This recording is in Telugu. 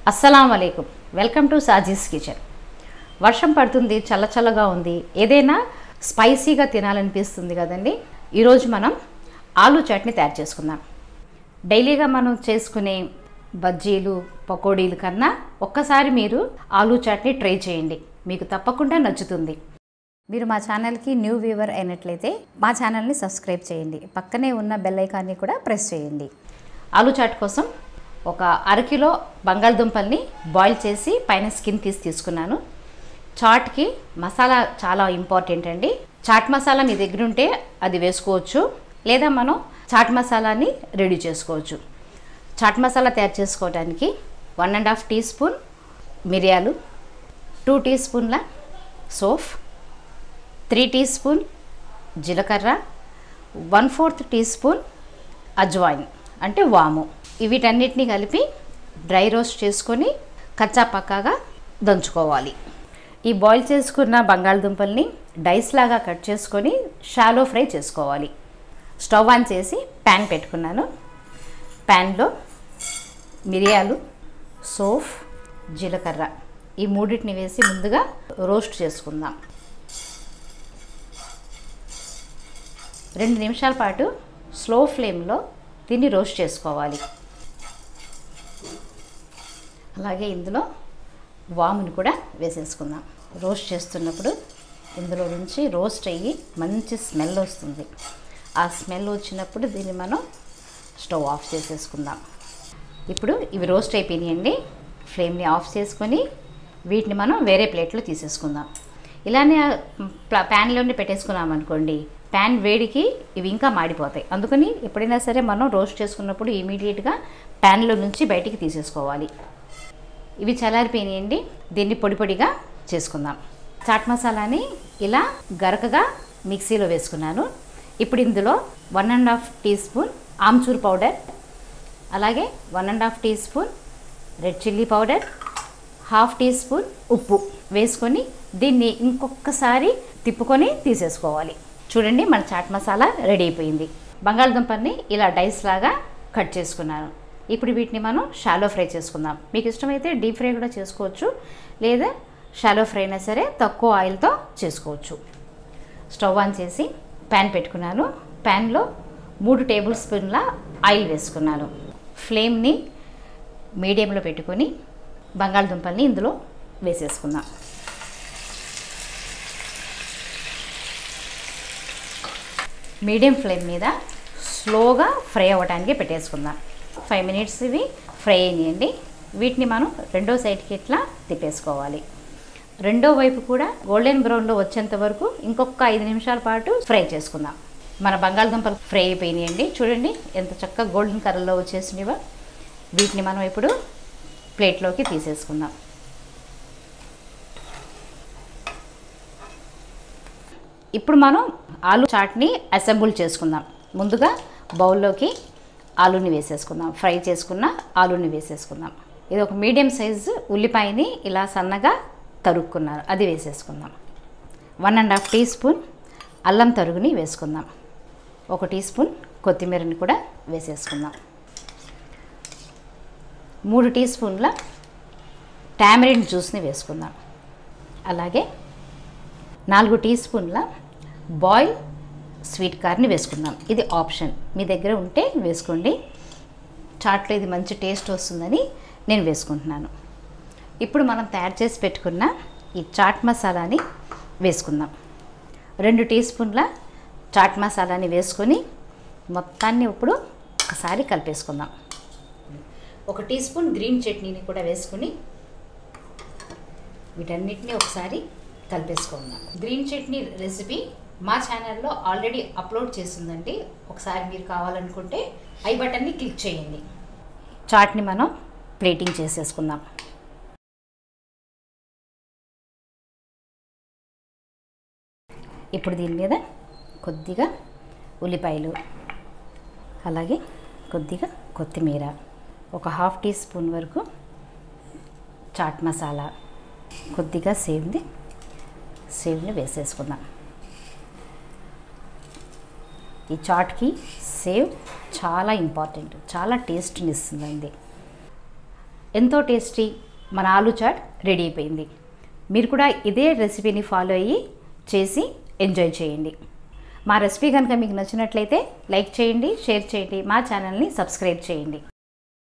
అస్సలం అలైకుం వెల్కమ్ టు సాజీస్ కిచెన్ వర్షం పడుతుంది చల్ల చల్లగా ఉంది ఏదైనా స్పైసీగా తినాలనిపిస్తుంది కదండి ఈరోజు మనం ఆలు చట్నీ తయారు చేసుకుందాం డైలీగా మనం చేసుకునే బజ్జీలు పకోడీలు కన్నా ఒక్కసారి మీరు ఆలు చట్నీ ట్రై చేయండి మీకు తప్పకుండా నచ్చుతుంది మీరు మా ఛానల్కి న్యూ వ్యూవర్ అయినట్లయితే మా ఛానల్ని సబ్స్క్రైబ్ చేయండి పక్కనే ఉన్న బెల్ ఐకాన్ని కూడా ప్రెస్ చేయండి ఆలు చాట్ కోసం ఒక అరకిలో బంగాళదుంపల్ని బాయిల్ చేసి పైన స్కిన్ తీసి తీసుకున్నాను చాట్కి మసాలా చాలా ఇంపార్టెంట్ అండి చాట్ మసాలా మీ దగ్గర ఉంటే అది వేసుకోవచ్చు లేదా మనం చాట్ మసాలాని రెడీ చేసుకోవచ్చు చాట్ మసాలా తయారు చేసుకోవడానికి one and half teaspoon మిరియాలు టూ టీ స్పూన్ల సోఫ్ త్రీ టీ స్పూన్ జీలకర్ర one fourth teaspoon ajwain అంటే వాము వీటన్నిటిని కలిపి డ్రై రోస్ట్ చేసుకొని కచ్చా పక్కాగా దంచుకోవాలి ఈ బాయిల్ చేసుకున్న బంగాళదుంపల్ని డైస్ లాగా కట్ చేసుకొని షాలో ఫ్రై చేసుకోవాలి స్టవ్ ఆన్ చేసి ప్యాన్ పెట్టుకున్నాను ప్యాన్లో మిరియాలు సోఫ్ జీలకర్ర ఈ మూడింటిని వేసి ముందుగా రోస్ట్ చేసుకుందాం రెండు నిమిషాల పాటు స్లో ఫ్లేమ్లో దీన్ని రోస్ట్ చేసుకోవాలి అలాగే ఇందులో వాముని కూడా వేసేసుకుందాం రోస్ట్ చేస్తున్నప్పుడు ఇందులో నుంచి రోస్ట్ అయ్యి మంచి స్మెల్ వస్తుంది ఆ స్మెల్ వచ్చినప్పుడు దీన్ని మనం స్టవ్ ఆఫ్ చేసేసుకుందాం ఇప్పుడు ఇవి రోస్ట్ అయిపోయినాయండి ఫ్లేమ్ని ఆఫ్ చేసుకొని వీటిని మనం వేరే ప్లేట్లో తీసేసుకుందాం ఇలానే ప్యాన్లోనే పెట్టేసుకున్నాం అనుకోండి ప్యాన్ వేడికి ఇవి ఇంకా మాడిపోతాయి అందుకని ఎప్పుడైనా సరే మనం రోస్ట్ చేసుకున్నప్పుడు ఇమీడియట్గా ప్యాన్లో నుంచి బయటికి తీసేసుకోవాలి ఇవి చల్లారిపోయినాయండి దీన్ని పొడి పొడిగా చేసుకుందాం చాట్ మసాలాని ఇలా గరకగా మిక్సీలో వేసుకున్నాను ఇప్పుడు ఇందులో one and half teaspoon amchur powder అలాగే one and half teaspoon red chilli powder half teaspoon ఉప్పు వేసుకొని దీన్ని ఇంకొకసారి తిప్పుకొని తీసేసుకోవాలి చూడండి మన చాట్ మసాలా రెడీ అయిపోయింది బంగాళదుంపని ఇలా డైస్ లాగా కట్ చేసుకున్నాను ఇప్పుడు వీటిని మనం షాలో ఫ్రై చేసుకుందాం మీకు ఇష్టమైతే డీప్ ఫ్రై కూడా చేసుకోవచ్చు లేదా షాలో ఫ్రై అయినా సరే తక్కువ ఆయిల్తో చేసుకోవచ్చు స్టవ్ ఆన్ చేసి ప్యాన్ పెట్టుకున్నాను ప్యాన్లో మూడు టేబుల్ స్పూన్ల ఆయిల్ వేసుకున్నాను ఫ్లేమ్ని మీడియంలో పెట్టుకొని బంగాళదుంపల్ని ఇందులో వేసేసుకుందాం మీడియం ఫ్లేమ్ మీద స్లోగా ఫ్రై అవ్వడానికి పెట్టేసుకుందాం ఫైవ్ మినిట్స్ ఇవి ఫ్రై అయినాయండి వీటిని మనం రెండో సైడ్కి ఇట్లా తిప్పేసుకోవాలి రెండో వైపు కూడా గోల్డెన్ బ్రౌన్లో వచ్చేంత వరకు ఇంకొక ఐదు నిమిషాల పాటు ఫ్రై చేసుకుందాం మన బంగాళదుంపలు ఫ్రై అయిపోయినాయండి చూడండి ఎంత చక్కగా గోల్డెన్ కలర్లో వచ్చేసినవో వీటిని మనం ఇప్పుడు ప్లేట్లోకి తీసేసుకుందాం ఇప్పుడు మనం ఆలు చాట్ని అసెంబుల్ చేసుకుందాం ముందుగా బౌల్లోకి ఆలూని వేసేసుకుందాం ఫ్రై చేసుకున్న ఆలూని వేసేసుకుందాం ఇది ఒక మీడియం సైజు ఉల్లిపాయని ఇలా సన్నగా తరుక్కున్నారు అది వేసేసుకుందాం one and half teaspoon అల్లం తరుగుని వేసుకుందాం ఒక టీ స్పూన్ కొత్తిమీరని కూడా వేసేసుకుందాం మూడు టీ స్పూన్ల టామరిన్ జ్యూస్ని వేసుకుందాం అలాగే నాలుగు టీ స్పూన్ల బాయిల్ స్వీట్ కార్న్ని వేసుకుందాం ఇది ఆప్షన్ మీ దగ్గర ఉంటే వేసుకోండి చాట్లో ఇది మంచి టేస్ట్ వస్తుందని నేను వేసుకుంటున్నాను ఇప్పుడు మనం తయారు చేసి పెట్టుకున్న ఈ చాట్ మసాలాని వేసుకుందాం రెండు టీ స్పూన్ల చాట్ మసాలాని వేసుకొని మొత్తాన్ని ఇప్పుడు ఒకసారి కలిపేసుకుందాం ఒక టీ స్పూన్ గ్రీన్ చట్నీని కూడా వేసుకొని వీటన్నిటిని ఒకసారి కలిపేసుకుందాం గ్రీన్ చట్నీ రెసిపీ మా ఛానల్లో ఆల్రెడీ అప్లోడ్ చేసిందండి ఒకసారి మీరు కావాలనుకుంటే ఐ బటన్ని క్లిక్ చేయండి చాట్ని మనం ప్లేటింగ్ చేసేసుకుందాం ఇప్పుడు దీని మీద కొద్దిగా ఉల్లిపాయలు అలాగే కొద్దిగా కొత్తిమీర ఒక హాఫ్ టీ స్పూన్ వరకు చాట్ మసాలా కొద్దిగా సేవ్ని సేవ్ని వేసేసుకుందాం ఈ చాట్కి సేవ్ చాలా ఇంపార్టెంట్ చాలా టేస్ట్ని ఇస్తుందండి ఎంతో టేస్టీ మన ఆలు చాట్ రెడీ అయిపోయింది మీరు కూడా ఇదే రెసిపీని ఫాలో అయ్యి చేసి ఎంజాయ్ చేయండి మా రెసిపీ కనుక మీకు నచ్చినట్లయితే లైక్ చేయండి షేర్ చేయండి మా ఛానల్ని సబ్స్క్రైబ్ చేయండి